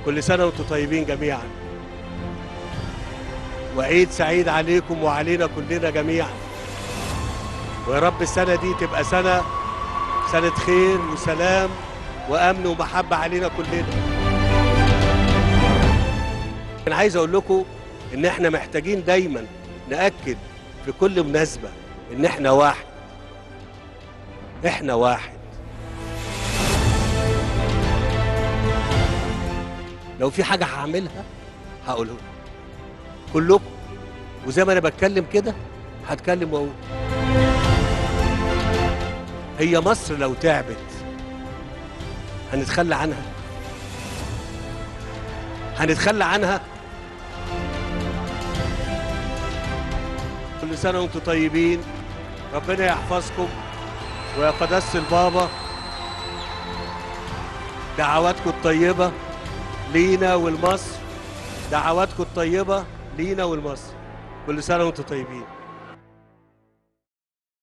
كل سنة وانتم طيبين جميعا وعيد سعيد عليكم وعلينا كلنا جميعا ويا رب السنة دي تبقى سنة سنة خير وسلام وأمن ومحبة علينا كلنا أنا عايز أقول لكم إن إحنا محتاجين دايما نأكد في كل مناسبة إن إحنا واحد إحنا واحد لو في حاجة هعملها هقولها كلكم وزي ما أنا بتكلم كده هتكلم وأقول هي مصر لو تعبت هنتخلى عنها هنتخلى عنها كل سنة وانتم طيبين ربنا يحفظكم ويا قداسة البابا دعواتكم الطيبة لينا ولمصر دعواتكم الطيبة لينا ولمصر كل سنة وانتم طيبين